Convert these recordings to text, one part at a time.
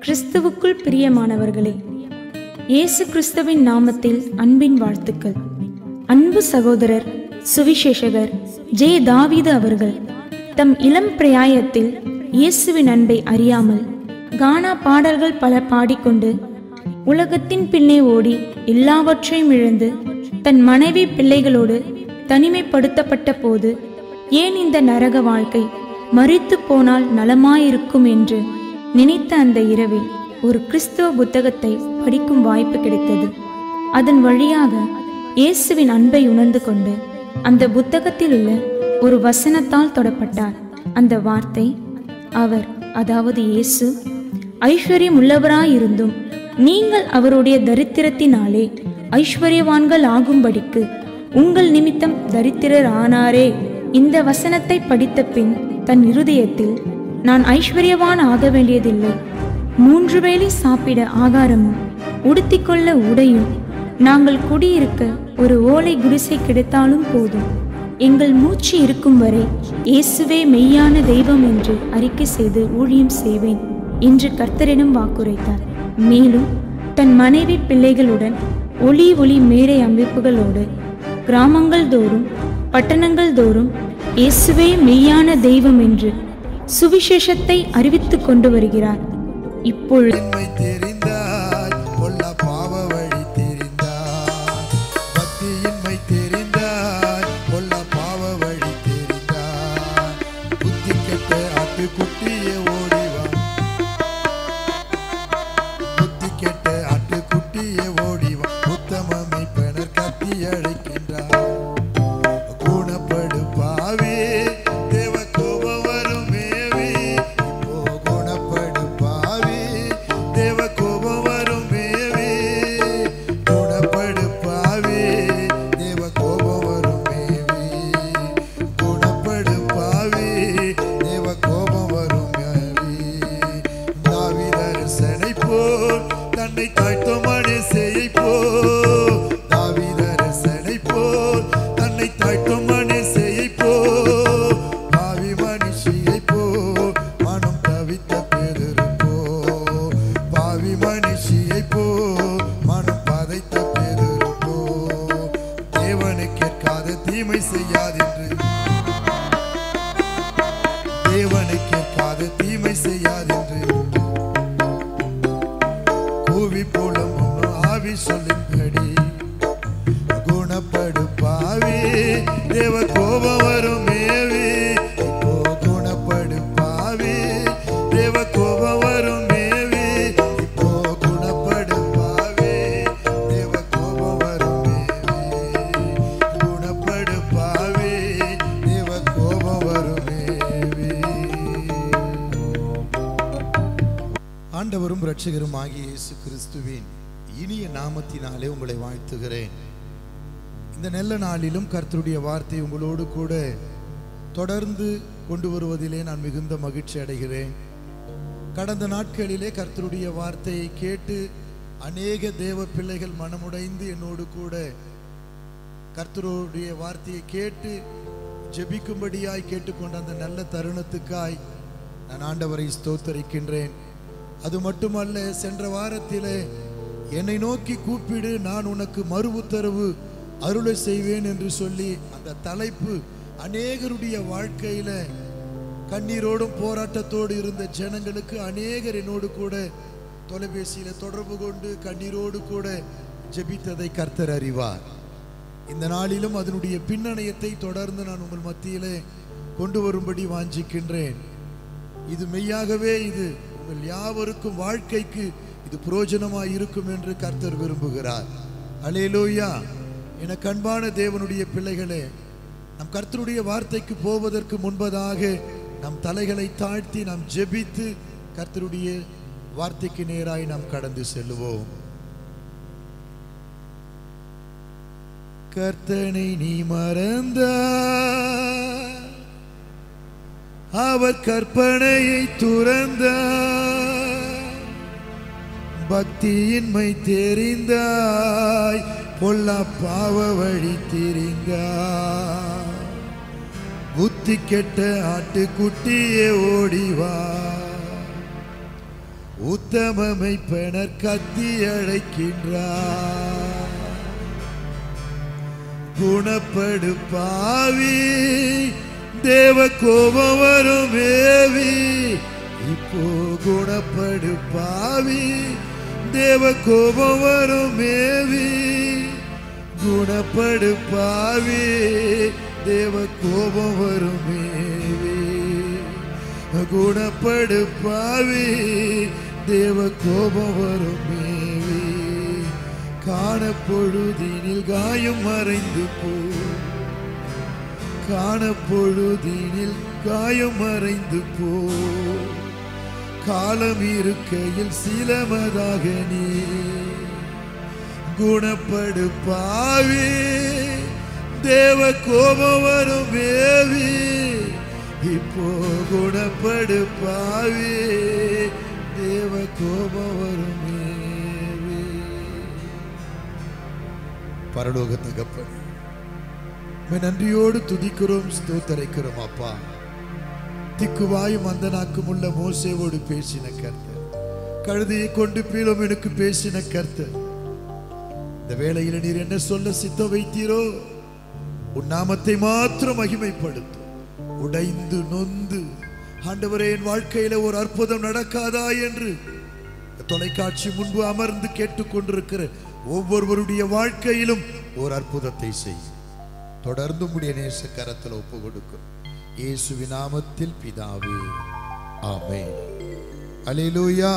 கிறிஸ்துவுக்குள் பிரியமானவர்களே இயேசு கிறிஸ்துவின் நாமத்தில் அன்பின் வாழ்த்துக்கள் அன்பு சகோதரர் சுவிசேஷகர் ஜே தாவீது அவர்கள் தம் இளம் பிரயாயத்தில் இயேசுவின் அன்பை அறியாமல் கானா பாடல்கள் பல பாடிக்கொண்டு உலகத்தின் பின்னே ஓடி எல்லாவற்றையும் இழந்து தன் மனைவி பிள்ளைகளோடு தனிமைப்படுத்தப்பட்ட போது ஏன் இந்த நரக வாழ்க்கை மறித்து போனால் நலமாயிருக்கும் என்று நினைத்த அந்த இரவில் ஒரு கிறிஸ்தவ புத்தகத்தை படிக்கும் வாய்ப்பு கிடைத்தது அதன் வழியாக இயேசுவின் அன்பை உணர்ந்து கொண்டு அந்த புத்தகத்தில் உள்ள ஒரு வசனத்தால் தொடப்பட்டார் அந்த வார்த்தை அவர் அதாவது இயேசு ஐஸ்வர்யம் உள்ளவராயிருந்தும் நீங்கள் அவருடைய தரித்திரத்தினாலே ஐஸ்வர்யவான்கள் ஆகும்படிக்கு உங்கள் நிமித்தம் தரித்திரர் ஆனாரே இந்த வசனத்தை படித்த பின் தன் இருதயத்தில் நான் ஐஸ்வர்யவான் ஆக வேண்டியதில்லை மூன்று வேளை சாப்பிட ஆகாரமும் உடுத்திக்கொள்ள உடையும் நாங்கள் குடியிருக்க ஒரு ஓலை குடிசை கிடைத்தாலும் போதும் எங்கள் மூச்சு இருக்கும் வரை இயேசுவே மெய்யான தெய்வம் என்று அறிக்கை செய்து ஊழியம் செய்வேன் என்று கர்த்தரிடம் வாக்குரைத்தார் மேலும் தன் மனைவி பிள்ளைகளுடன் ஒளி ஒளி மேடை அமைப்புகளோடு கிராமங்கள் தோறும் பட்டணங்கள் தோறும் இயேசுவே மெய்யான தெய்வம் என்று சுவிசேஷத்தை அறிவித்துக் கொண்டு வருகிறார் இப்பொழுது உண்மை தெரிந்தாய் கொல்ல பாவ வழி தெரிந்தாய் பக்தியின்மை தெரிந்தாய் கொல்ல பாவ வழி தெரிந்தாய் புத்தி கெட்ட ஆட்டு குட்டியே ஓடிவா புத்தி கெட்ட ஆட்டு குட்டியே ஓடிவா உத்தமமை பெணர் கத்தி அழைக்கின்றார் குணப்படு பாவே தேவ கோபம் வரும் மேவி இப்போ குணப்படு பாவே தேவ கோபம் வரும் மேவி குணப்படு பாவே தேவ கோபம் வரும் மேவி குணப்படு பாவே தேவ கோபம் வரும் மேவி தாவிதரசனை போல் தன்னை தாழ்த்தும் மனுஷையை போல் தாவிதரசனை போல் தன்னை தாழ்த்தும் மனுஷையை போல் பாவி மனுஷியை போல் மனம் தவித்த பெருப்போ பாவி மனுஷியை போல் மனம் பதைத்த பெருப்போ தேவனை கேட்காத தீமை செய்யாதென்று தேவனை கேட்காத தீமை செய்யாதென்று கூவி புலம்பும் ஆவி சொல்லும்படி குணப்படு பாவி தேவ கோபம் வரும் மேவி இப்போ குணப்படு பாவி தேவ கோபம் வரும் மேவி இப்போ குணப்படு பாவி தேவ கோபம் வரும் மேவி குணப்படு பாவி தேவ கோபம் வரும் மேவி ஆண்டவரும் இரட்சகரும் ஆகிய இயேசு கிறிஸ்துவின் இனிய நாமத்தினாலே உங்களை வாழ்த்துகிறேன் இந்த நல்ல நாளிலும் கர்த்தருடைய வார்த்தை உங்களோடு கூட தொடர்ந்து கொண்டு வருவதிலே நான் மிகுந்த மகிழ்ச்சி அடைகிறேன் கடந்த நாட்களிலே கர்த்தருடைய வார்த்தையை கேட்டு அநேக தேவ பிள்ளைகள் மனமுடைந்து என்னோடு கூட கர்த்தருடைய வார்த்தையை கேட்டு ஜெபிக்கும்படியாய் கேட்டுக்கொண்ட அந்த நல்ல தருணத்துக்காய் நான் ஆண்டவரை ஸ்தோத்தரிக்கின்றேன் அது மட்டுமல்ல சென்ற வாரத்திலே என்னை நோக்கி கூப்பிடு நான் உனக்கு மறு உத்தரவு அருளை செய்வேன் என்று சொல்லி அந்த தலைப்பு அநேகருடைய வாழ்க்கையில கண்ணீரோடும் போராட்டத்தோடு இருந்த ஜனங்களுக்கு அநேகர் என்னோடு கூட தொலைபேசியில தொடர்பு கொண்டு கண்ணீரோடு கூட ஜெபித்ததை கர்த்தர் அறிவார் இந்த நாளிலும் அதனுடைய பின்னணியத்தை தொடர்ந்து நான் உங்கள் மத்தியிலே கொண்டு வரும்படி வாஞ்சிக்கின்றேன் இது மெய்யாகவே இது உங்கள் யாவருக்கும் வாழ்க்கைக்கு இது புரோஜனமாய் இருக்கும் என்று கர்த்தர் விரும்புகிறார் அலேலூயா என கண்பான தேவனுடைய பிள்ளைகளே நம் கர்த்தருடைய வார்த்தைக்கு போவதற்கு முன்பதாக நம் தலைகளை தாழ்த்தி நாம் ஜெபித்து கர்த்தருடைய வார்த்தைக்கு நேராய் நாம் கடந்து செல்லுவோம் கர்த்தனை நீ மறந்த அவர் கற்பனையை துறந்த பக்தியின்மை தெரிந்தாய் பொல்லா பாவ வழி தெரிந்தாய் புத்தி கெட்ட ஆட்டுக்குட்டியே ஓடிவா உத்தமமை பெணர் கத்தி அழைக்கின்றார் குணப்படு பாவி தேவ கோபம் வரும் ஏவி இப்போ குணப்படு பாவி தேவ கோபம் வரும் ஏவி குணப்படு பாவி தேவ கோபம் வரும் ஏவி குணப்படு பாவி தேவ கோபம் வரும் மேவி காணப்பொழுதினில் காயம் மறைந்து போ காணப்பொழுதினில் காயம் மறைந்து போ காலம் இருக்கையில் சிலமதாக நீ குணப்படு பாவி தேவ கோபம் வரும் மேவி இப்போ குணப்படு பாவி தேவ கோபம் வரும் மேவி பரலோக தகப்பன் உம்மை நன்றியோடு துதிக்கிறோம் ஸ்தோத்தரிக்கிறோம் அப்பா திக்குவாயும் அந்த நாக்கும் உள்ள மோசேவோடு பேசின கர்த்தர் கழுதையை கொண்டு பீலம் எனக்கு பேசின கர்த்தர் இந்த வேளையில் நீர் என்ன சொல்ல சித்த வைத்தீரோ உன் நாமத்தை மாத்திரம் மகிமைப்படுத்தும் உடைந்து நொந்து ஆண்டவரே என் வாழ்க்கையில ஒரு அற்புதம் நடக்காதா என்று தொலைக்காட்சி முன்பு அமர்ந்து கேட்டுக்கொண்டிருக்கிற ஒவ்வொருவருடைய வாழ்க்கையிலும் ஒரு அற்புதத்தை செய்யும் தொடர்ந்து உடைய நேச கரத்தில் ஒப்பு கொடுக்கும் இயேசுவி நாமத்தில் பிதாவே ஆமென் அல்லேலூயா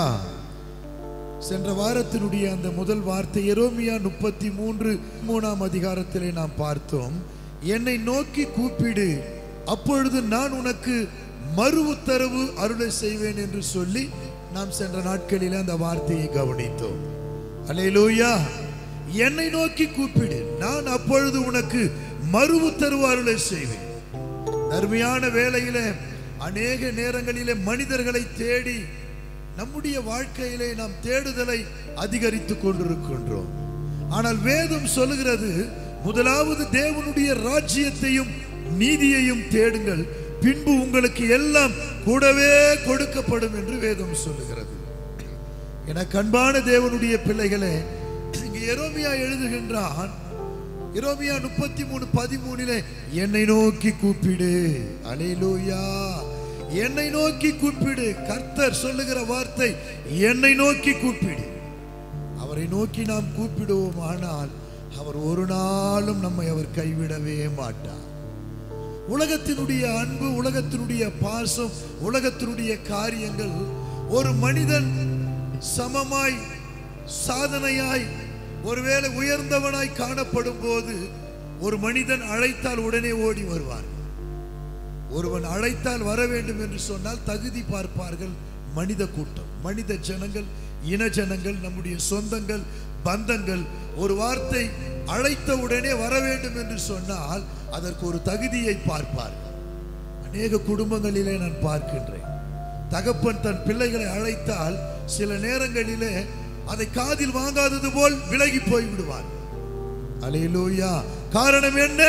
சென்ற வாரத்தினுடைய அந்த முதல் வார்த்தை எரோமியா முப்பத்தி மூன்று மூணாம் அதிகாரத்திலே நாம் பார்த்தோம் என்னை நோக்கி கூப்பிடு அப்பொழுது நான் உனக்கு மறு உத்தரவு அருளை செய்வேன் என்று சொல்லி நாம் சென்ற நாட்களிலே அந்த வார்த்தையை கவனித்தோம் அல்லேலூயா என்னை நோக்கி கூப்பிடு நான் அப்பொழுது உனக்கு மறு உத்தரவு அருளை செய்வேன் அருமையான வேளையிலே அநேக நேரங்களிலே மனிதர்களை தேடி நம்முடைய வாழ்க்கையிலே நாம் தேடுதலை அதிகரித்துக் கொண்டிருக்கின்றோம் ஆனால் வேதம் சொல்லுகிறது முதலாவது தேவனுடைய ராஜ்யத்தையும் நீதியையும் தேடுங்கள் பின்பு உங்களுக்கு எல்லாம் கூடவே கொடுக்கப்படும் என்று வேதம் சொல்லுகிறது எனக்கு அன்பான தேவனுடைய பிள்ளைகளே இங்கு எரோமியா எழுதுகின்றான் எரோமியா முப்பத்தி மூணு பதிமூணிலே என்னை நோக்கி கூப்பிடு அலையிலூயா என்னை நோக்கி கூப்பிடு கர்த்தர் சொல்லுகிற வார்த்தை என்னை நோக்கி கூப்பிடு அவரை நோக்கி நாம் கூப்பிடுவோம் ஆனால் அவர் ஒரு நாளும் நம்மை அவர் கைவிடவே மாட்டார் உலகத்தினுடைய அன்பு உலகத்தினுடைய பாசம் உலகத்தினுடைய காரியங்கள் ஒரு மனிதன் சமமாய் சாதனையாய் ஒருவேளை உயர்ந்தவனாய் காணப்படும் போது ஒரு மனிதன் அழைத்தால் உடனே ஓடி வருவார் ஒருவன் அழைத்தால் வர வேண்டும் என்று சொன்னால் தகுதி பார்ப்பார்கள் மனித கூட்டம் மனித ஜனங்கள் இன ஜனங்கள் நம்முடைய சொந்தங்கள் பந்தங்கள் ஒரு வார்த்தை அழைத்த உடனே வர வேண்டும் என்று சொன்னால் அதற்கு ஒரு தகுதியை பார்ப்பார்கள் அநேக குடும்பங்களிலே நான் பார்க்கின்றேன் தகப்பன் தன் பிள்ளைகளை அழைத்தால் சில நேரங்களிலே அதை காதில் வாங்காதது போல் விலகி போய் விடுவார் அலையிலூயா காரணம் என்ன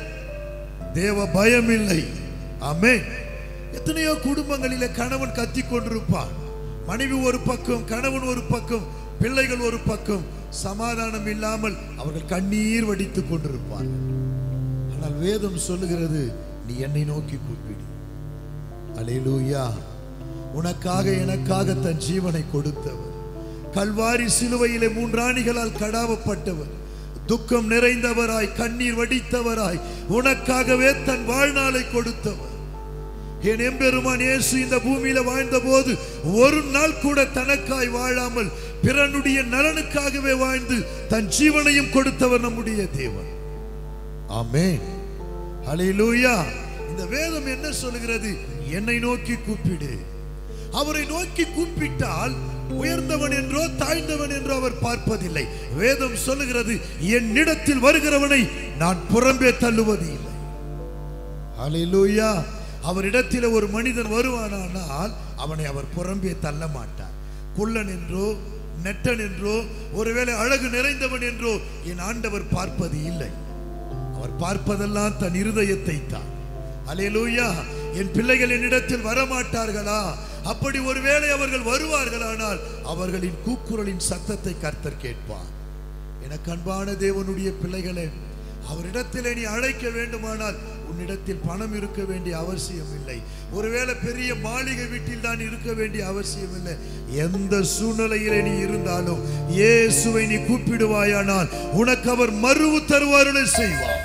தேவ பயம் இல்லை ஆமே எத்தனையோ குடும்பங்களிலே கணவன் கத்திக் கொண்டிருப்பான் மனைவி ஒரு பக்கம் கணவன் ஒரு பக்கம் பிள்ளைகள் ஒரு பக்கம் சமாதானம் இல்லாமல் அவர்கள் கண்ணீர் வடித்துக் கொண்டிருப்பார்கள் ஆனால் வேதம் சொல்லுகிறது நீ என்னை நோக்கி கூப்பிடு அலேலூயா உனக்காக எனக்காக தன் ஜீவனை கொடுத்தவர் கல்வாரி சிலுவையிலே மூன்றாணிகளால் கடாவப்பட்டவர் துக்கம் நிறைந்தவராய் கண்ணீர் வடித்தவராய் உனக்காகவே தன் வாழ்நாளை கொடுத்தவர் என் எம்பெருமான் இயேசு இந்த பூமியில வாழ்ந்த போது ஒரு நாள் கூட தனக்காய் வாழாமல் பிறனுடைய நலனுக்காகவே வாழ்ந்து தன் ஜீவனையும் கொடுத்தவர் நம்முடைய தேவன் ஆமென் ஹalleluya இந்த வேதம் என்ன சொல்கிறது என்னை நோக்கி கூப்பிடு அவரை நோக்கி கூப்பிட்டால் உயர்ந்தவன் என்றோ தாழ்ந்தவன் என்றோ அவர் பார்ப்பதில்லை வேதம் சொல்லுகிறது என்னிடத்தில் வருகிறவனை நான் புறம்பே தள்ளுவது இல்லை ஹalleluya அவரிடத்தில் ஒரு மனிதன் வருவானானால் அவனை அவர் புறம்பே தள்ள மாட்டார் குள்ளன் என்றோ நெட்டன் என்றோ ஒருவேளை அழகு நிறைந்தவன் என்றோ என் ஆண்டவர் பார்ப்பது இல்லை அவர் பார்ப்பதெல்லாம் தன் இருதயத்தை தான் அலையலூயா என் பிள்ளைகள் என்னிடத்தில் வரமாட்டார்களா அப்படி ஒருவேளை அவர்கள் வருவார்களானால் அவர்களின் கூக்குரலின் சத்தத்தை கர்த்தர் கேட்பார் எனக்கு அன்பான தேவனுடைய பிள்ளைகளே அவரிடத்திலே நீ அழைக்க வேண்டுமானால் உன்னிடத்தில் பணம் இருக்க வேண்டிய அவசியம் இல்லை ஒருவேளை பெரிய மாளிகை வீட்டில் தான் இருக்க வேண்டிய அவசியம் இல்லை எந்த சூழ்நிலையிலே நீ இருந்தாலும் இயேசுவை நீ கூப்பிடுவாயானால் உனக்கு அவர் மறுவு தருவாருன்னு செய்வார்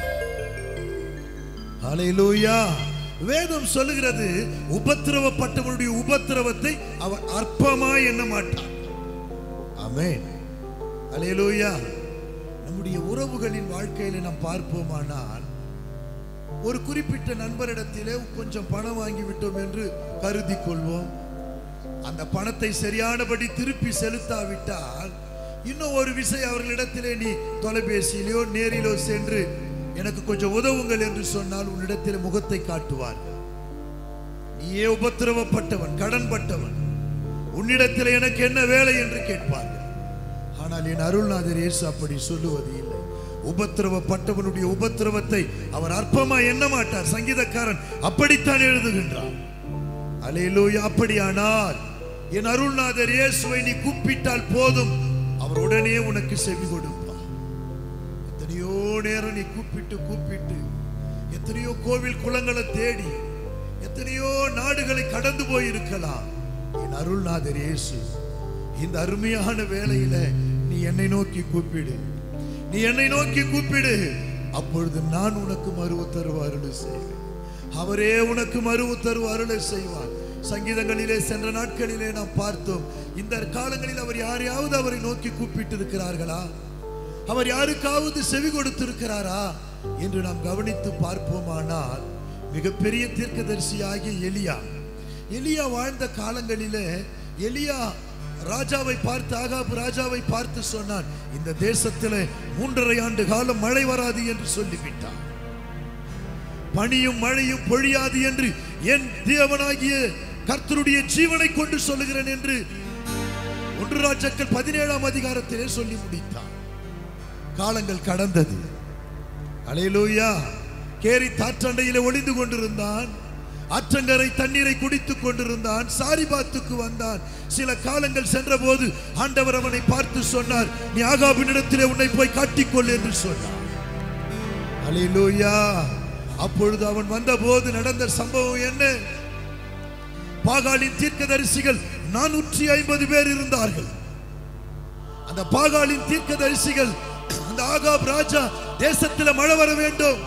ஹalleluya வேதம் சொல்லுகிறது உபத்திரவப்பட்டவனுடைய உபத்திரவத்தை அவர் அற்பமா எண்ண மாட்டார் ஆமென் ஹalleluya நம்முடைய உறவுகளின் வாழ்க்கையில நாம் பார்ப்போமானால் ஒரு குறிப்பிட்ட நண்பரிடத்திலே கொஞ்சம் பணம் வாங்கி விட்டோம் என்று கருதி கொள்வோம் அந்த பணத்தை சரியானபடி திருப்பி செலுத்தாவிட்டால் இன்னும் ஒரு விஷயம் அவர்களிடத்திலே நீ தொலைபேசியிலோ நேரிலோ சென்று எனக்கு கொஞ்சம் உதவுங்கள் என்று சொன்னால் உன்னிடத்தில் முகத்தை காட்டுவார் நீயே உபத்திரவப்பட்டவன் கடன்பட்டவன் உன்னிடத்தில் எனக்கு என்ன வேலை என்று கேட்பார்கள் ஆனால் என் அருள்நாதர் இயேசு அப்படி சொல்லுவது இல்லை உபத்திரவப்பட்டவனுடைய உபத்திரவத்தை அவர் அற்பமா எண்ண மாட்டார் சங்கீதக்காரன் அப்படித்தான் எழுதுகின்றார் அலையிலூயா அப்படியானால் என் அருள்நாதர் இயேசுவை நீ கூப்பிட்டால் போதும் அவர் உடனே உனக்கு செவி கொடுப்பார் எத்தனையோ நேரம் நீ கூப்பிட்டு கூப்பிட்டு எத்தனையோ கோவில் குளங்களை தேடி எத்தனையோ நாடுகளை கடந்து போயிருக்கலாம் என் அருள்நாதர் இயேசு இந்த அருமையான வேளையில நீ என்னை நோக்கி கூப்பிடு நீ என்னை நோக்கி கூப்பிடு அப்பொழுது நான் உனக்கு மறுவு தருவாருளை செய்வேன் அவரே உனக்கு மறுவு தருவாருளை செய்வார் சங்கீதங்களிலே சென்ற நாட்களிலே நாம் பார்த்தோம் இந்த காலங்களில் அவர் யாரையாவது அவரை நோக்கி கூப்பிட்டு இருக்கிறார்களா அவர் யாருக்காவது செவி கொடுத்திருக்கிறாரா என்று நாம் கவனித்து பார்ப்போமானால் மிகப்பெரிய தீர்க்கதரிசியாகிய எலியா எலியா வாழ்ந்த காலங்களிலே எலியா ராஜாவை பார்த்து ஆகாபு ராஜாவை பார்த்து சொன்னான் இந்த தேசத்திலே மூன்றரை ஆண்டு காலம் மழை வராது என்று சொல்லிவிட்டான் பனியும் மழையும் பொழியாது என்று என் தேவனாகிய கர்த்தருடைய ஜீவனை கொண்டு சொல்லுகிறேன் என்று ஒன்று ராஜாக்கள் பதினேழாம் அதிகாரத்திலே சொல்லி முடித்தான் காலங்கள் கடந்தது அலையலூயா கேரி தாற்றண்டையிலே ஒளிந்து கொண்டிருந்தான் ஆற்றங்கரை தண்ணீரை குடித்துக் கொண்டிருந்தான் சாரிபாத்துக்கு வந்தான் சில காலங்கள் சென்றபோது ஆண்டவர் அவனை பார்த்து சொன்னார் நீ ஆகாபினிடத்திலே உன்னை போய் காட்டிக்கொள் என்று சொன்னார் அலையிலூயா அப்பொழுது அவன் வந்தபோது நடந்த சம்பவம் என்ன பாகாலின் தீர்க்கதரிசிகள் நானூற்றி ஐம்பது பேர் இருந்தார்கள் அந்த பாகாலின் தீர்க்கதரிசிகள் அந்த ஆகாப் ராஜா தேசத்துல மழை வர வேண்டும்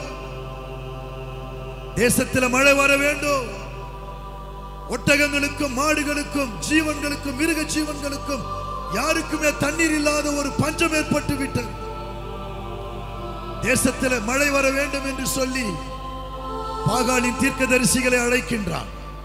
தேசத்துல மழை வர வேண்டும் ஒட்டகங்களுக்கும் மாடுகளுக்கும் ஜீவன்களுக்கும் மிருக ஜீவன்களுக்கும் யாருக்குமே தண்ணீர் இல்லாத ஒரு பஞ்சம் ஏற்பட்டு விட்டது தேசத்துல மழை வர வேண்டும் என்று சொல்லி பாகாலின் தீர்க்கதரிசிகளை அழைக்கின்றான்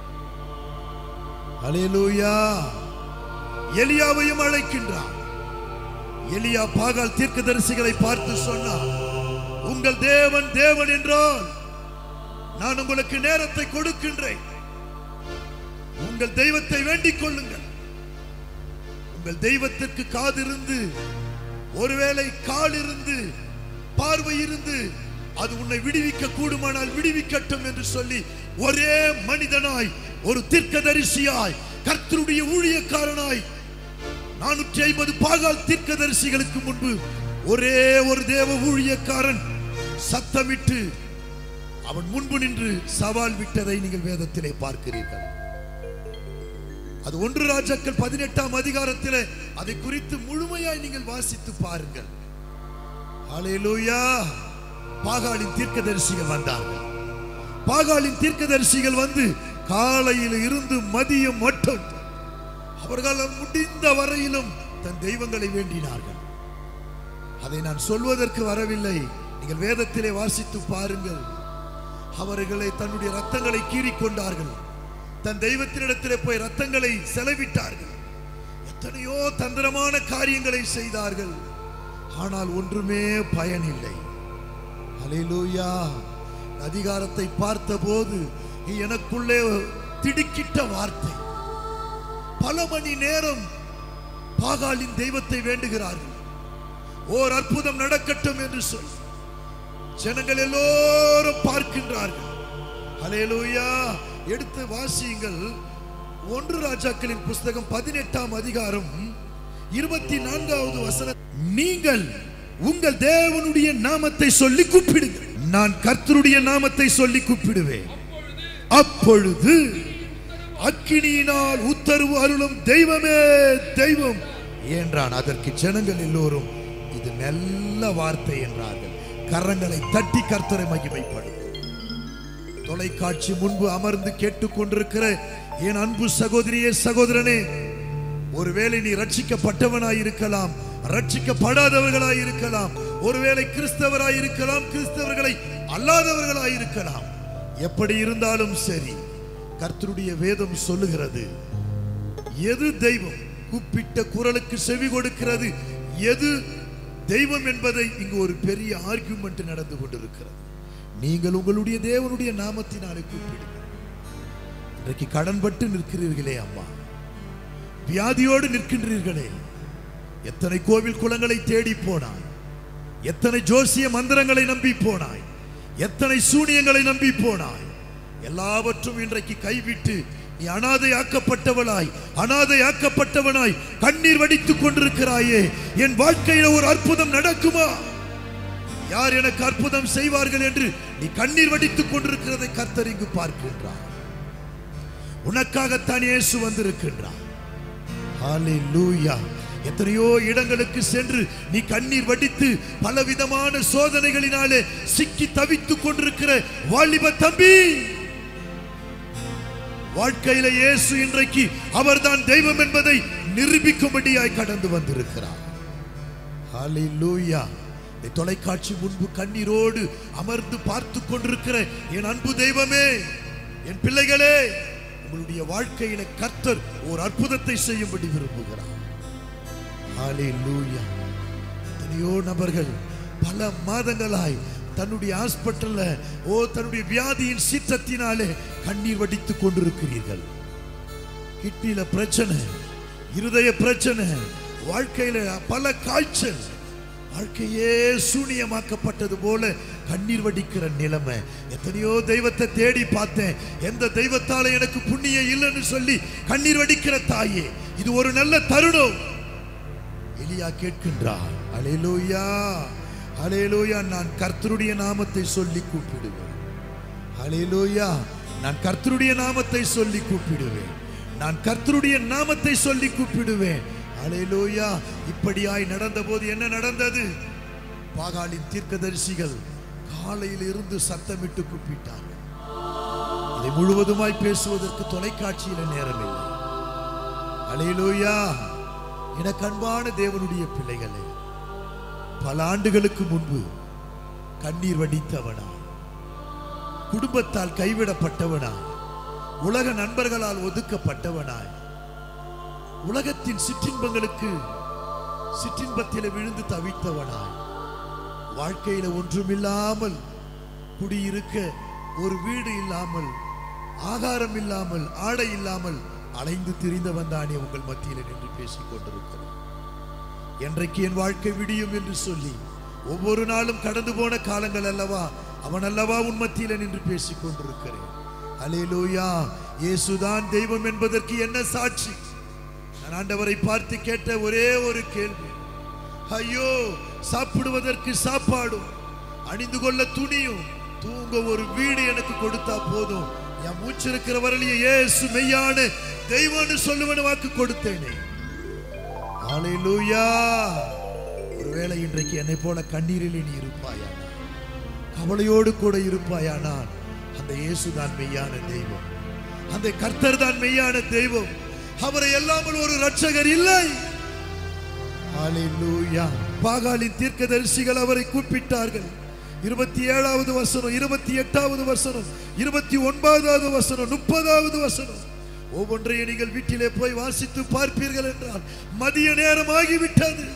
அலேலூயா எலியாவையும் அழைக்கின்றான் எலியா பாகால் தீர்க்கதரிசிகளை பார்த்து சொன்னார் உங்கள் தேவன் தேவன் என்றால் நான் உங்களுக்கு நேரத்தை கொடுக்கின்றேன் உங்கள் தெய்வத்தை வேண்டிக் கொள்ளுங்கள் உங்கள் தெய்வத்திற்கு காது இருந்து ஒருவேளை கால் இருந்து பார்வை இருந்து அது உன்னை விடுவிக்க கூடுமானால் விடுவிக்கட்டும் என்று சொல்லி ஒரே மனிதனாய் ஒரு தீர்க்கதரிசியாய் கர்த்தருடைய ஊழியக்காரனாய் நானூற்றி ஐம்பது பாகால் தீர்க்கதரிசிகளுக்கு முன்பு ஒரே ஒரு தேவ ஊழியக்காரன் சத்தமிட்டு அவன் முன்பு நின்று சவால் விட்டதை நீங்கள் வேதத்திலே பார்க்கிறீர்கள் அது ஒன்று ராஜாக்கள் பதினெட்டாம் அதிகாரத்திலே அதை குறித்து முழுமையாய் நீங்கள் வாசித்து பாருங்கள் ஹalleluya பாகாலின் தீர்க்கதரிசிகள் வந்தார்கள் பாகாலின் தீர்க்கதரிசிகள் வந்து காலையில் இருந்து மதியம் மட்டும் அவர்கள் முடிந்த வரையிலும் தன் தெய்வங்களை வேண்டினார்கள் அதை நான் சொல்வதற்கு வரவில்லை நீங்கள் வேதத்திலே வாசித்து பாருங்கள் அவர்களை தன்னுடைய ரத்தங்களை கீறிக்கொண்டார்கள் தன் தெய்வத்தினிடத்திலே போய் ரத்தங்களை செலவிட்டார்கள் எத்தனையோ தந்திரமான காரியங்களை செய்தார்கள் ஆனால் ஒன்றுமே பயனில்லை அலையிலூயா அதிகாரத்தை பார்த்தபோது எனக்குள்ளே திடுக்கிட்ட வார்த்தை பல மணி நேரம் பாகாலின் தெய்வத்தை வேண்டுகிறார்கள் ஓர் அற்புதம் நடக்கட்டும் என்று சொல் ஜனங்கள் எல்லோரும் பார்க்கின்றார்கள் அலேலூயா எடுத்து வாசியுங்கள் ஒன்று ராஜாக்களின் புஸ்தகம் பதினெட்டாம் அதிகாரம் இருபத்தி நான்காவது வசனம் நீங்கள் உங்கள் தேவனுடைய நாமத்தை சொல்லி கூப்பிடுங்கள் நான் கர்த்தருடைய நாமத்தை சொல்லி கூப்பிடுவேன் அப்பொழுது அக்கினியினால் உத்தரவு அருளும் தெய்வமே தெய்வம் என்றான் அதற்கு ஜனங்கள் எல்லோரும் இது நல்ல வார்த்தை என்றார்கள் கரங்களை தட்டி கர்த்தரை மகிமைப்படும் தொலைக்காட்சி முன்பு அமர்ந்து கேட்டுக்கொண்டிருக்கிற என் அன்பு சகோதரியே சகோதரனே ஒருவேளை நீ ரட்சிக்கப்பட்டவனாய் இருக்கலாம் ரட்சிக்கப்படாதவர்களாய் இருக்கலாம் ஒருவேளை கிறிஸ்தவராய் இருக்கலாம் கிறிஸ்தவர்களை அல்லாதவர்களாய் இருக்கலாம் எப்படி இருந்தாலும் சரி கர்த்தருடைய வேதம் சொல்லுகிறது எது தெய்வம் கூப்பிட்ட குரலுக்கு செவி கொடுக்கிறது எது தெய்வம் என்பதை இங்கு ஒரு பெரிய ஆர்குமெண்ட் நடந்து கொண்டிருக்கிறது நீங்கள் உங்களுடைய தேவனுடைய நாமத்தினாலே கூப்பிடுங்கள் இன்றைக்கு கடன்பட்டு நிற்கிறீர்களே அம்மா வியாதியோடு நிற்கின்றீர்களே எத்தனை கோவில் குளங்களை தேடி போனாய் எத்தனை ஜோசிய மந்திரங்களை நம்பி போனாய் எத்தனை சூனியங்களை நம்பி போனாய் எல்லாவற்றும் இன்றைக்கு கைவிட்டு நீ அனாதையாக்கப்பட்டவளாய் அனாதையாக்கப்பட்டவனாய் கண்ணீர் வடித்துக் கொண்டிருக்கிறாயே என் வாழ்க்கையில ஒரு அற்புதம் நடக்குமா யார் எனக்கு அற்புதம் செய்வார்கள் என்று நீ கண்ணீர் வடித்துக் கொண்டிருக்கிறதை கர்த்தர் இங்கு பார்க்கின்றார் உனக்காகத்தான் இயேசு வந்திருக்கின்றார் ஹalleluya எத்தனையோ இடங்களுக்கு சென்று நீ கண்ணீர் வடித்து பலவிதமான சோதனைகளினாலே சிக்கி தவித்துக் கொண்டிருக்கிற வாலிப தம்பி வாழ்க்கையில இயேசு இன்றைக்கு அவர்தான் தெய்வம் என்பதை நிரூபிக்கும்படியாய் கடந்து வந்திருக்கிறார் ஹalleluya இந்த தொலைக்காட்சி முன்பு கண்ணீரோடு அமர்ந்து பார்த்து கொண்டிருக்கிற என் அன்பு தெய்வமே என் பிள்ளைகளே உங்களுடைய வாழ்க்கையில கர்த்தர் ஒரு அற்புதத்தை செய்யும்படி விரும்புகிறார் ஹalleluya எத்தனையோ நபர்கள் பல மாதங்களாய் தன்னுடைய ஹாஸ்பிட்டல்ல ஓ தன்னுடைய வியாதியின் சீற்றத்தினாலே கண்ணீர் வடித்துக் கொண்டிருக்கிறீர்கள் கிட்னில பிரச்சனை இருதய பிரச்சனை வாழ்க்கையில பல காய்ச்சல் வாழ்க்கையே சூனியமாக்கப்பட்டது போல கண்ணீர் வடிக்கிற நிலைமை எத்தனையோ தெய்வத்தை தேடி பார்த்தேன் எந்த தெய்வத்தால எனக்கு புண்ணியம் இல்லைன்னு சொல்லி கண்ணீர் வடிக்கிற தாயே இது ஒரு நல்ல தருணம் எலியா கேட்கின்றார் அலேலூயா அலேலூயா நான் கர்த்தருடைய நாமத்தை சொல்லி கூப்பிடுவேன் அலேலூயா நான் கர்த்தருடைய நாமத்தை சொல்லி கூப்பிடுவேன் நான் கர்த்தருடைய நாமத்தை சொல்லி கூப்பிடுவேன் அலேலூயா இப்படியாய் நடந்தபோது என்ன நடந்தது பாகாலின் தீர்க்கதரிசிகள் காலையில் இருந்து சத்தமிட்டு கூப்பிட்டார்கள் இதை முழுவதுமாய் பேசுவதற்கு தொலைக்காட்சியில நேரமில்லை அலேலூயா எனக்கு அன்பான தேவனுடைய பிள்ளைகளே பல ஆண்டுகளுக்கு முன்பு கண்ணீர் வடித்தவனா குடும்பத்தால் கைவிடப்பட்டவனாய் உலக நண்பர்களால் ஒதுக்கப்பட்டவனாய் உலகத்தின் சிற்றின்பங்களுக்கு சிற்றின்பத்தில விழுந்து தவித்தவனாய் வாழ்க்கையில ஒன்றுமில்லாமல் குடியிருக்க ஒரு வீடு இல்லாமல் ஆகாரம் இல்லாமல் ஆடை இல்லாமல் அலைந்து திரிந்தவன் தானே உங்கள் மத்தியில் நின்று பேசிக் கொண்டிருக்கிறேன் என்றைக்கு என் வாழ்க்கை விடியும் என்று சொல்லி ஒவ்வொரு நாளும் கடந்து போன காலங்கள் அல்லவா அவன் அல்லவா உன் மத்தியில நின்று பேசிக் கொண்டிருக்கிறேன் அலேலூயா இயேசுதான் தெய்வம் என்பதற்கு என்ன சாட்சி நான் ஆண்டவரை பார்த்து கேட்ட ஒரே ஒரு கேள்வி ஐயோ சாப்பிடுவதற்கு சாப்பாடும் அணிந்து கொள்ள துணியும் தூங்க ஒரு வீடு எனக்கு கொடுத்தா போதும் என் மூச்சு இருக்கிற வரலையே இயேசு மெய்யான தெய்வம்னு சொல்லுவனு வாக்கு கொடுத்தேனே ஹalleluya ஒருவேளை இன்றைக்கு என்னை போல கண்ணீரில் நீ இருப்பாயா கவலையோடு கூட இருப்பாயானால் அந்த இயேசுதான் மெய்யான தெய்வம் அந்த கர்த்தர் தான் மெய்யான தெய்வம் அவரை எல்லாமல் ஒரு ரட்சகர் இல்லை ஹalleluya பாகாலின் தீர்க்கதரிசிகள் அவரை கூப்பிட்டார்கள் இருபத்தி ஏழாவது வசனம் இருபத்தி எட்டாவது வசனம் இருபத்தி ஒன்பதாவது வசனம் முப்பதாவது வசனம் ஒவ்வொன்றையும் நீங்கள் வீட்டிலே போய் வாசித்து பார்ப்பீர்கள் என்றால் மதிய நேரம் ஆகிவிட்டது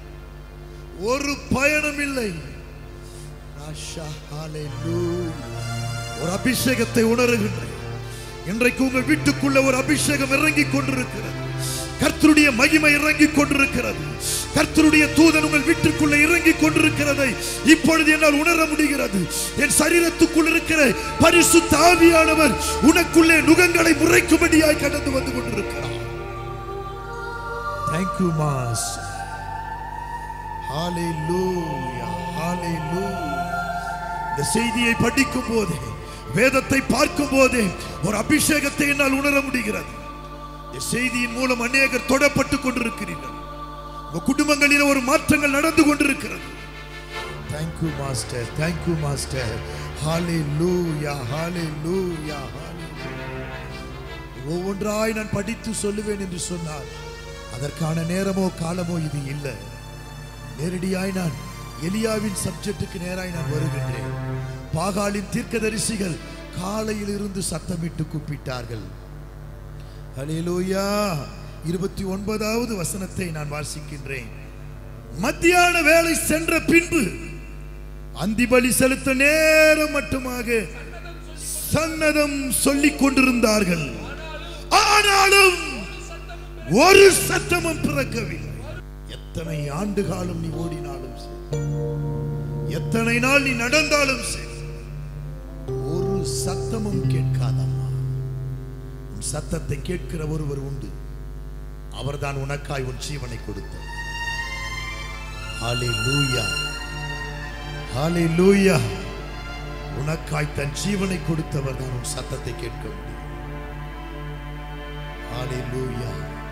ஒரு பயணம் இல்லை ஆஷா, ஹalleluya. ஒரு அபிஷேகத்தை உணர்கின்றேன் இன்றைக்கு உங்கள் வீட்டுக்குள்ள ஒரு அபிஷேகம் இறங்கி கொண்டிருக்கிறது கர்த்தருடைய மகிமை இறங்கிக் கொண்டிருக்கிறது கர்த்தருடைய தூதன் உங்கள் வீட்டுக்குள்ள இறங்கிக் கொண்டிருக்கிறதை இப்பொழுது என்னால் உணர முடிகிறது என் சரீரத்துக்குள் இருக்கிற பரிசுத்த ஆவியானவர் உனக்குள்ளே நுகங்களை முறைக்கும்படியாய் கடந்து வந்து கொண்டிருக்கிறார் தேங்க்யூ மாஸ் ஹalleluya ஹalleluya இந்த செய்தியை படிக்கும் போதே வேதத்தை பார்க்கும் போதே ஒரு அபிஷேகத்தை என்னால் உணர முடிகிறது இந்த செய்தியின் மூலம் அநேகர் தொடப்பட்டு கொண்டிருக்கிறீர்கள் உங்க குடும்பங்களில் ஒரு மாற்றங்கள் நடந்து கொண்டிருக்கிறது தேங்க்யூ மாஸ்டர் தேங்க்யூ மாஸ்டர் ஹalleluya ஹalleluya ஒவ்வொன்றாய் நான் படித்து சொல்லுவேன் என்று சொன்னார் அதற்கான நேரமோ காலமோ இது இல்லை நேரடியாய் நான் எலியாவின் சப்ஜெக்டுக்கு நேராய் நான் வருகின்றேன் பாகாலின் தீர்க்கதரிசிகள் காலையில் இருந்து சத்தமிட்டு கூப்பிட்டார்கள் ஹalleluya இருபத்தி ஒன்பதாவது வசனத்தை நான் வாசிக்கின்றேன் மத்தியான வேலை சென்ற பின்பு அந்திபலி செலுத்த நேரம் மட்டுமாக சன்னதம் சொல்லிக் கொண்டிருந்தார்கள் ஆனாலும் ஒரு சத்தமும் பிறக்கவில்லை எத்தனை ஆண்டு காலம் நீ ஓடினாலும் சரி எத்தனை நாள் நீ நடந்தாலும் சரி ஒரு சத்தமும் கேட்காதம்மா உன் சத்தத்தை கேட்கிற ஒருவர் உண்டு அவர்தான் உனக்காய் உன் ஜீவனை கொடுத்தார் ஹalleluya ஹalleluya உனக்காய் தன் ஜீவனை கொடுத்தவர் தான் உன் சத்தத்தை கேட்க முடியும் ஹalleluya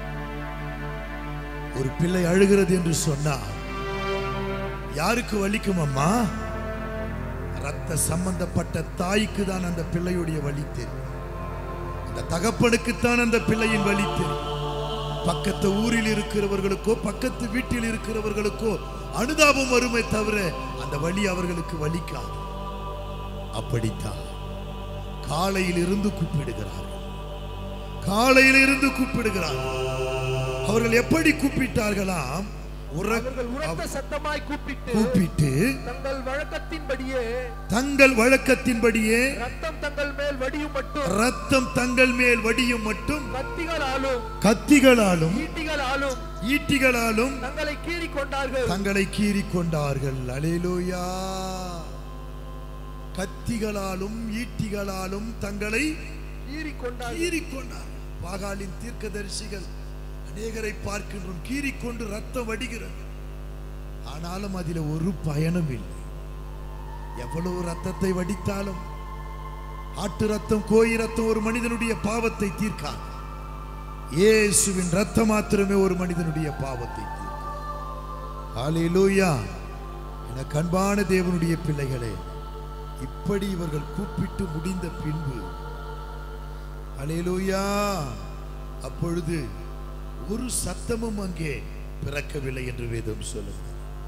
ஒரு பிள்ளை அழுகிறது என்று சொன்னால் யாருக்கு வலிக்கும் அம்மா ரத்த சம்பந்தப்பட்ட தாய்க்கு தான் அந்த பிள்ளையுடைய வலி தெரியும் அந்த தகப்பனுக்குத்தான் அந்த பிள்ளையின் வலி தெரியும் பக்கத்து ஊரில் இருக்கிறவர்களுக்கோ பக்கத்து வீட்டில் இருக்கிறவர்களுக்கோ அனுதாபம் வருமே தவிர அந்த வலி அவர்களுக்கு வலிக்காது அப்படித்தான் காலையில் இருந்து கூப்பிடுகிறார்கள் காலையில் இருந்து கூப்பிடுகிறார்கள் அவர்கள் எப்படி கூப்பிட்டார்களாம் உறக்க- அவர்கள் உரத்த சத்தமாய் கூப்பிட்டு கூப்பிட்டு தங்கள் வழக்கத்தின்படியே தங்கள் வழக்கத்தின்படியே ரத்தம் தங்கள் மேல் வடியும் மட்டும் ரத்தம் தங்கள் மேல் வடியும் மட்டும் கத்திகளாலும் கத்திகளாலும் ஈட்டிகளாலும் ஈட்டிகளாலும் தங்களை கீறிக் கொண்டார்கள் தங்களை கீறிக் கொண்டார்கள் அலேலூயா கத்திகளாலும் ஈட்டிகளாலும் தங்களை கீறிக் கொண்டார்கள் கீறிக் கொண்டார்கள் பாகாலின் தீர்க்கதரிசிகள் அநேகரை பார்க்கின்றோம் கீறிக்கொண்டு ரத்தம் வடிகிறது ஆனாலும் அதில் ஒரு பயனும் இல்லை எவ்வளவு ரத்தத்தை வடித்தாலும் ஆட்டு ரத்தம் கோழி ரத்தம் ஒரு மனிதனுடைய பாவத்தை தீர்க்காது இயேசுவின் ரத்தம் மாத்திரமே ஒரு மனிதனுடைய பாவத்தை தீர்க்கும் ஹalleluya எனக்கு அன்பான தேவனுடைய பிள்ளைகளே இப்படி இவர்கள் கூப்பிட்டு முடிந்த பின்பு ஹalleluya அப்பொழுது ஒரு சத்தமும் அங்கே பிறக்கவில்லை என்று வேதம் சொல்லுகிறது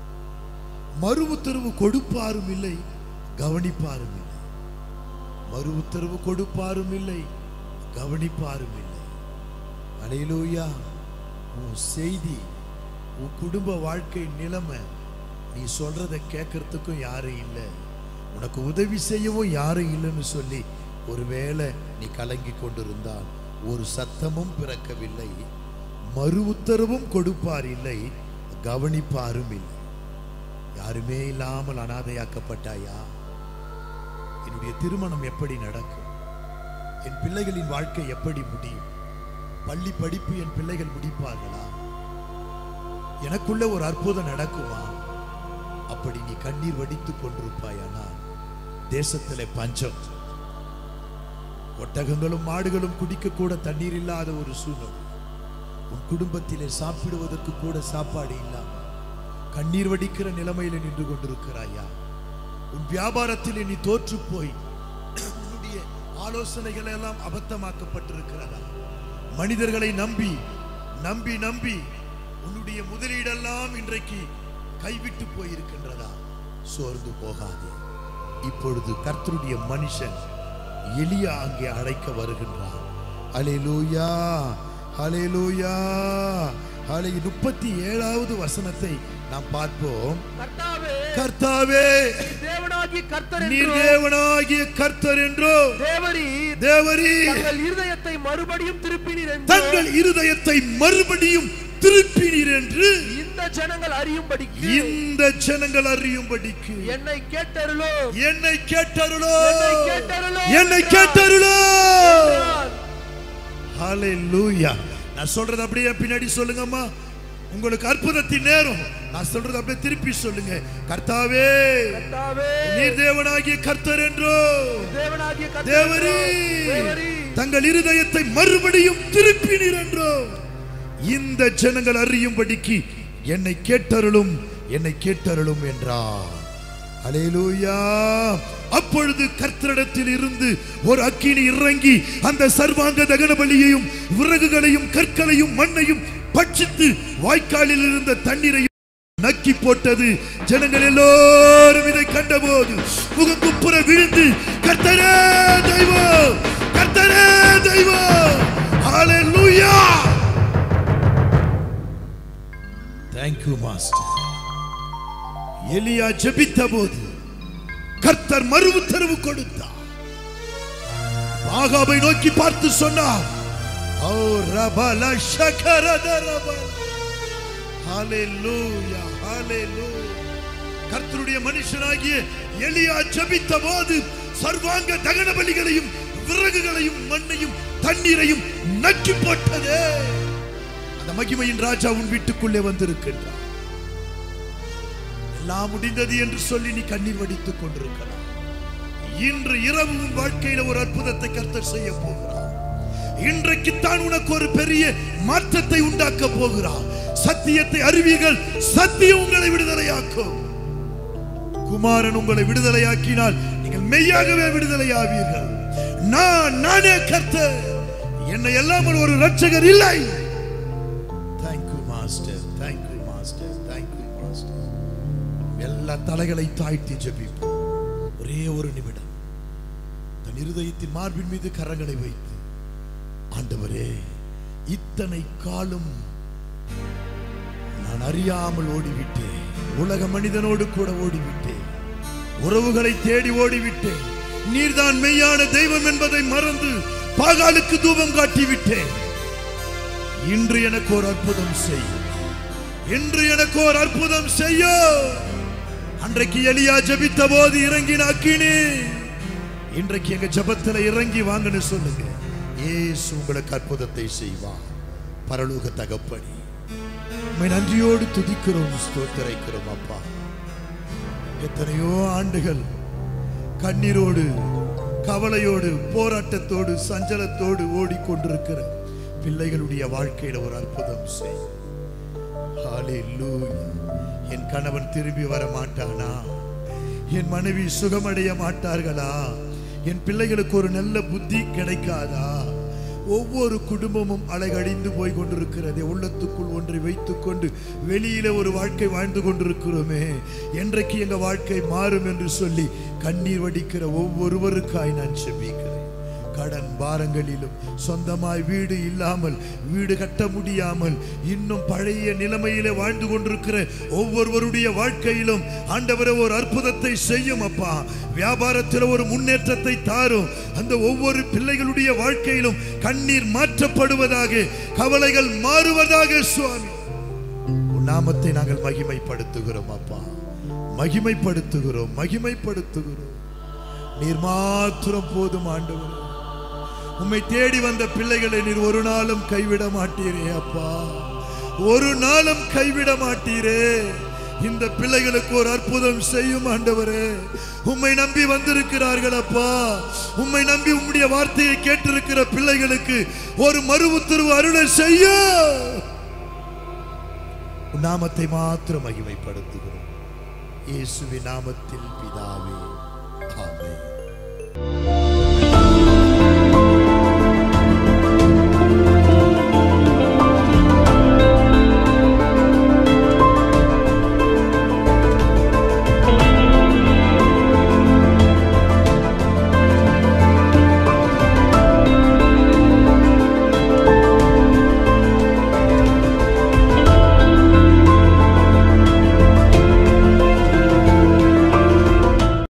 மறு உத்தரவு கொடுப்பாரும் இல்லை கவனிப்பாரும் இல்லை மறு உத்தரவு கொடுப்பாரும் இல்லை கவனிப்பாரும் இல்லை அலையிலூயா உன் செய்தி உன் குடும்ப வாழ்க்கை நிலைமை நீ சொல்றதை கேட்கறதுக்கும் யாரும் இல்லை உனக்கு உதவி செய்யவும் யாரும் இல்லைன்னு சொல்லி ஒருவேளை நீ கலங்கி கொண்டிருந்தால் ஒரு சத்தமும் பிறக்கவில்லை மறு உத்தரவும் கொடுப்பார் இல்லை கவனிப்பாரும் இல்லை யாருமே இல்லாமல் அனாதையாக்கப்பட்டாயா என்னுடைய திருமணம் எப்படி நடக்கும் என் பிள்ளைகளின் வாழ்க்கை எப்படி முடியும் பள்ளி படிப்பு என் பிள்ளைகள் முடிப்பார்களா எனக்குள்ள ஒரு அற்புதம் நடக்குமா அப்படி நீ கண்ணீர் வடித்துக் கொண்டிருப்பாயானா தேசத்திலே பஞ்சம் ஒட்டகங்களும் மாடுகளும் குடிக்க கூட தண்ணீர் இல்லாத ஒரு சூழ்நிலை உன் குடும்பத்திலே சாப்பிடுவதற்கு கூட சாப்பாடு இல்லாம கண்ணீர் வடிக்கிற நிலைமையில நின்று கொண்டிருக்கிறாயா உன் வியாபாரத்திலே நீ தோற்று போய் உன்னுடைய ஆலோசனைகள் எல்லாம் அபத்தமாக்கப்பட்டிருக்கிறதா மனிதர்களை நம்பி நம்பி நம்பி உன்னுடைய முதலீடெல்லாம் இன்றைக்கு கைவிட்டு போயிருக்கின்றதா சோர்ந்து போகாதே இப்பொழுது கர்த்தருடைய மனுஷன் எலியா அங்கே அழைக்க வருகின்றார் அலேலூயா அலேலூயா ஹalleluya முப்பத்தி ஏழாவது வசனத்தை நாம் பார்ப்போம் கர்த்தாவே கர்த்தாவே தேவனாகிய கர்த்தர் நீர் என்றும் தேவனாகிய கர்த்தர் என்றோ தேவரீர் தேவரீ தங்கள் இருதயத்தை மறுபடியும் திருப்பினீர் என்று தங்கள் இருதயத்தை மறுபடியும் திருப்பினீர் என்று இந்த ஜனங்கள் அறியும்படிக்கு இந்த ஜனங்கள் அறியும்படிக்கு என்னை கேட்டருளோ என்னை கேட்டருளோ என்னை கேட்டருளோ என்னை என்றார். கேட்டருளோ என்றார். ஹalleluya நான் சொல்றது அப்படியே பின்னாடி சொல்லுங்கம்மா உங்களுக்கு அற்புதத்தின் நேரம் நான் சொல்றது அப்படியே திருப்பி சொல்லுங்க கர்த்தாவே கர்த்தாவே நீர் தேவனாகிய கர்த்தர் என்றோ தேவனாகிய கர்த்தர் தேவரீ என்றும் தேவரீர் தங்கள் இருதயத்தை மறுபடியும் திருப்பினீர் என்றோ இந்த ஜனங்கள் அறியும்படிக்கு என்னை கேட்டருளும் என்னை கேட்டருளும் என்றார் அலேலூயா அப்பொழுது கர்த்தரிடத்தில் இருந்து ஒரு அக்கினி இறங்கி அந்த சர்வாங்க தகன பலியையும் விறகுகளையும் கற்களையும் மண்ணையும் பட்சித்து வாய்க்காலில் இருந்த தண்ணீரையும் நக்கி போட்டது ஜனங்கள் எல்லோரும் இதை கண்டபோது முகங்குப்புற விழுந்து கர்த்தரே தெய்வம் கர்த்தரே தெய்வம் ஹalleluya thank you master எலியா ஜெபித்த போது கர்த்தர் மறு உத்தரவு கொடுத்தார் ஆகாபை நோக்கி பார்த்து சொன்னார் ஓ ரபல ஷகரத ரபல ஹalleluya ஹalleluya கர்த்தருடைய மனுஷனாகிய எலியா ஜெபித்த போது சர்வாங்க தகன பலிகளையும் விறகுகளையும் மண்ணையும் தண்ணீரையும் நக்கி போட்டதே அந்த மகிமையின் ராஜா உன் வீட்டுக்குள்ளே வந்திருக்கின்றார் எல்லாம் முடிந்தது என்று சொல்லி நீ கண்ணீர் வடித்துக் கொண்டிருக்கலாம் இன்று இரவு உன் வாழ்க்கையில ஒரு அற்புதத்தை கர்த்தர் செய்ய போகிறார் இன்றைக்குத்தான் உனக்கு ஒரு பெரிய மாற்றத்தை உண்டாக்க போகிறார் சத்தியத்தை அறிவீர்கள் சத்தியம் உங்களை விடுதலையாக்கும் குமாரன் உங்களை விடுதலையாக்கினால் நீங்கள் மெய்யாகவே விடுதலையாவீர்கள் நான் நானே கர்த்தர் என்னை எல்லாமல் ஒரு ரட்சகர் இல்லை thank you master thank you master thank you master எல்லா தலைகளை தாழ்த்தி ஜெபிப்போம் ஒரே ஒரு நிமிடம் தன் இருதயத்தின் மார்பின் மீது கரங்களை வைத்து ஆண்டவரே இத்தனை காலம் நான் அறியாமல் ஓடிவிட்டேன் உலக மனிதனோடு கூட ஓடிவிட்டேன் உறவுகளை தேடி ஓடிவிட்டேன் நீர்தான் மெய்யான தெய்வம் என்பதை மறந்து பாகாலுக்கு தூபம் காட்டிவிட்டேன் இன்று எனக்கு ஒரு அற்புதம் செய் இன்று எனக்கு ஒரு அற்புதம் செய்ய அன்றைக்கு எலியா ஜெபித்த போது இறங்கின அக்கினி இன்றைக்கு எங்க ஜெபத்துல இறங்கி வாங்கன்னு சொல்லுங்க ஏசு உங்களுக்கு அற்புதத்தை செய்வார் பரலோக தகப்பனி உம்மை நன்றியோடு துதிக்கிறோம் ஸ்தோத்தரிக்கிறோம் அப்பா எத்தனையோ ஆண்டுகள் கண்ணீரோடு கவலையோடு போராட்டத்தோடு சஞ்சலத்தோடு ஓடிக்கொண்டிருக்கிற பிள்ளைகளுடைய வாழ்க்கையில ஒரு அற்புதம் செய் ஹalleluya. என் கணவன் திரும்பி வர மாட்டானா என் மனைவி சுகமடைய மாட்டார்களா என் பிள்ளைகளுக்கு ஒரு நல்ல புத்தி கிடைக்காதா ஒவ்வொரு குடும்பமும் அலைகடிந்து போய் கொண்டிருக்கிறது உள்ளத்துக்குள் ஒன்றை வைத்துக்கொண்டு வெளியில ஒரு வாழ்க்கை வாழ்ந்து கொண்டிருக்கிறோமே என்றைக்கு எங்க வாழ்க்கை மாறும் என்று சொல்லி கண்ணீர் வடிக்கிற ஒவ்வொருவருக்காய் நான் செபிக்கிறேன் கடன் பாரங்களிலும் சொந்தமாய் வீடு இல்லாமல் வீடு கட்ட முடியாமல் இன்னும் பழைய நிலைமையிலே வாழ்ந்து கொண்டிருக்கிற ஒவ்வொருவருடைய வாழ்க்கையிலும் ஆண்டவரே ஒரு அற்புதத்தை செய்யும் அப்பா வியாபாரத்தில் ஒரு முன்னேற்றத்தை தாரும் அந்த ஒவ்வொரு பிள்ளைகளுடைய வாழ்க்கையிலும் கண்ணீர் மாற்றப்படுவதாக கவலைகள் மாறுவதாக சுவாமி உன் நாமத்தை நாங்கள் மகிமைப்படுத்துகிறோம் அப்பா மகிமைப்படுத்துகிறோம் மகிமைப்படுத்துகிறோம் நீர் மாத்திரம் போதும் ஆண்டவர் உம்மை தேடி வந்த பிள்ளைகளை நீர் ஒரு நாளும் கைவிட மாட்டீரே அப்பா ஒரு நாளும் கைவிட மாட்டீரே இந்த பிள்ளைகளுக்கு ஒரு அற்புதம் செய்யும் ஆண்டவரே உம்மை நம்பி வந்திருக்கிறார்கள் அப்பா உம்மை நம்பி உம்முடைய வார்த்தையை கேட்டிருக்கிற பிள்ளைகளுக்கு ஒரு மறு உத்தரவு அருளை செய்ய உன் நாமத்தை மாத்திரம் மகிமைப்படுத்துகிறோம் இயேசுவின் நாமத்தில் பிதாவே ஆமென்